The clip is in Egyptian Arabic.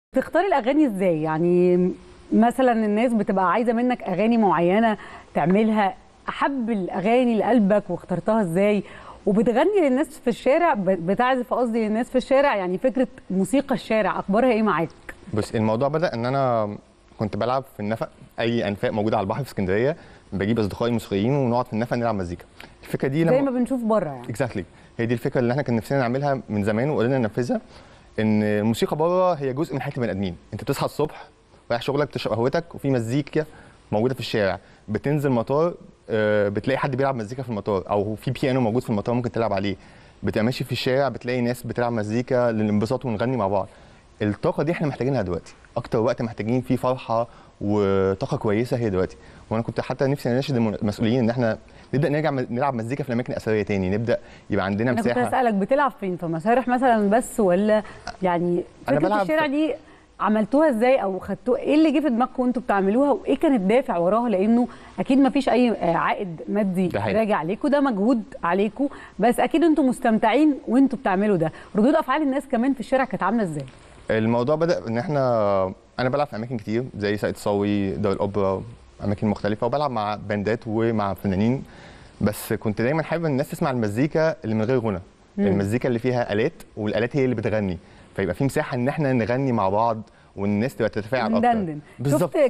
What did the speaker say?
تختار الاغاني ازاي يعني مثلا الناس بتبقى عايزه منك اغاني معينه تعملها احب الاغاني لقلبك واخترتها ازاي وبتغني للناس في الشارع ب- بتعزف قصدي للناس في الشارع يعني فكره موسيقى الشارع اخبارها ايه معاك بص الموضوع بدا ان انا كنت بلعب في النفق اي انفاق موجوده على البحر في اسكندريه بجيب اصدقائي موسيقيين ونقعد في النفق نلعب مزيكا الفكره دي زي ما لما بنشوف بره يعني اكزاكتلي هي دي الفكره اللي احنا كان نفسنا نعملها من زمان وقدرنا ننفذها ان الموسيقى بره هي جزء من حياه البني ادمين انت بتصحى الصبح رايح شغلك تشرب قهوتك وفي مزيكا موجوده في الشارع بتنزل مطار آه، بتلاقي حد بيلعب مزيكا في المطار او في بيانو موجود في المطار ممكن تلعب عليه بتبقى ماشي في الشارع بتلاقي ناس بتلعب مزيكا للانبساط ونغني مع بعض الطاقه دي احنا محتاجينها دلوقتي اكتر وقت محتاجين فيه فرحه وطاقه كويسه هي دلوقتي وانا كنت حتى نفسي اناشد المسؤولين ان احنا نبدا نرجع نلعب مزيكا في الاماكن الاثريه تاني نبدا يبقى عندنا انا كنت مساحه اسالك بتلعب فين في مسارح مثلا بس ولا يعني أنا فكره بلعب الشارع في- دي عملتوها ازاي او خدتوها ايه اللي جه في دماغكم وانتوا بتعملوها وايه كان الدافع وراها لانه اكيد ما فيش اي آه، عائد مادي ده حقيقي. راجع عليكم ده مجهود عليكم بس اكيد انتوا مستمتعين وانتوا بتعملوا ده ردود افعال الناس كمان في الشارع كانت عامله ازاي الموضوع بدا ان احنا انا بلعب في اماكن كتير زي ساقية صاوي دار الاوبرا اماكن مختلفه وبلعب مع باندات ومع فنانين بس كنت دايما حابب ان الناس تسمع المزيكا اللي من غير غنى المزيكا اللي فيها الات والالات هي اللي بتغني فيبقى في مساحه ان احنا نغني مع بعض والناس تبقى تتفاعل اكتر ندندن بالظبط شفت